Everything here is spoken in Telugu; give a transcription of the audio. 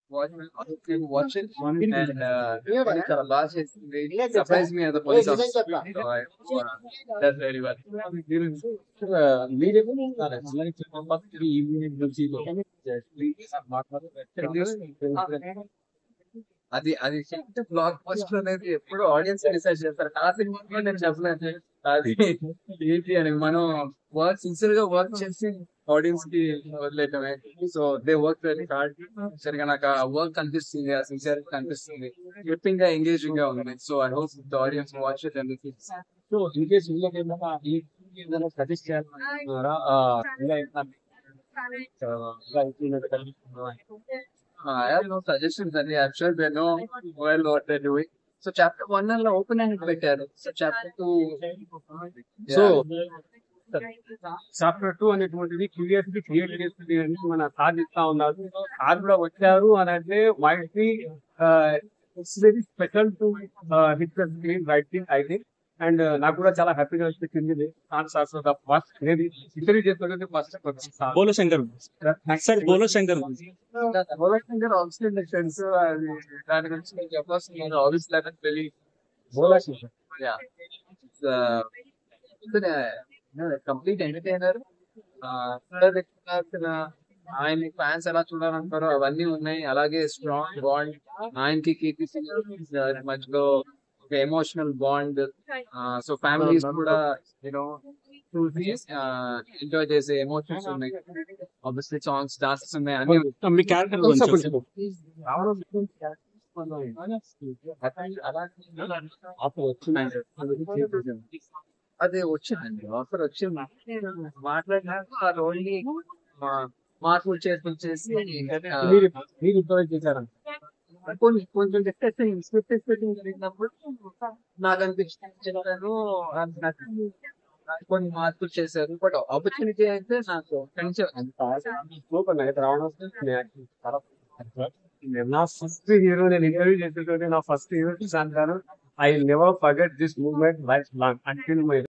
watch watch it and uh, చాలా బాగా చేసింది సర్ప్రైజ్ మీ అద police officer that's very well అది అది బ్లాక్ పోస్టర్ అనేది ఎప్పుడు ఆడియన్స్ డిసైడ్ చేస్తారు ఆ సినిమా నేను చెప్పలేదు అది ఏంటి అని మనం వర్క్ సిన్సియర్ గా వర్క్ చేసి ఆడియన్స్ కి వదిలేయటమే so they work very hard సరిగా నాకు ఆ వర్క్ కనిపిస్తుంది ఆ సిన్సియర్ కనిపిస్తుంది గ్రిప్పింగ్ గా ఎంగేజింగ్ గా ఉంది so I hope the audience watch it and so in case వీళ్ళకి ఏమైనా ఈ ఏదైనా సజెస్ట్ చేయాలనుకుంటున్నారా ఆ, ఇలా ఏమైనా, ఆ, ఇలా ఇంప్లిమెంట్ కలుగుతున్నారా? I have no suggestions and I'm sure they know well what they're doing. So chapter one అలా ఓపెన్ అండ్ పెట్టారు so chapter two so chapter two అనేటువంటిది క్యూరియాసిటీ క్రియేట్ చేస్తుంది అని మన సార్ ఇస్తా ఉన్నారు సార్ కూడా వచ్చారు అని అంటే might be it's very special to hit screen writing I think and నాకు కూడా చాలా హ్యాపీగా అనిపించింది సార్ సార్ ఫస్ట్ నేను ఇంటర్వ్యూ చేసుకుంటే first Bhola Shankar sir Bhola Shankar Shankar also in the sense అది దాని గురించి నేను చెప్పాల్సిన ఆఫీస్ లెటర్ పెళ్లి కంప్లీట్ ఎంటర్టైనర్ ఆయన ఫ్యాన్స్ ఎలా చూడాలంటారో అవన్నీ ఉన్నాయి అలాగే స్ట్రాంగ్ బాండ్ ఆయనకి కీర్తి సురేష్ మధ్యలో ఒక ఎమోషనల్ బాండ్ సో ఫ్యామిలీస్ కూడా యూనో ఎంజాయ్ చేసే ఎమోషన్స్ ఉన్నాయి ఆబ్వియస్లీ సాంగ్స్ డాన్సెస్ ఉన్నాయి అన్ని మీ క్యారెక్టర్ గురించి అదే వచ్చిందండి ఆఫర్ వచ్చింది మాట్లాడినాక ఆ రోల్ని మార్పులు చేసి చేసి ఆ, మీరు మీరు ఇంప్రూవ్ చేశారా కొన్ని కొంచెం డిస్కషన్ స్క్రిప్ట్ డిస్కషన్ జరిగినప్పుడు నాకు అనిపించింది చెప్పాను అది నాకు కొన్ని మార్పులు చేశారు బట్ ఆపర్చునిటీ అయితే నాకు ఫ్రెండ్స్ సూపర్ అయితే రావడం నా ఫస్ట్ హీరో నేను ఇంటర్వ్యూ చేసేటప్పుడు నా ఫస్ట్ హీరో అంటాను I never forget this movement life long until my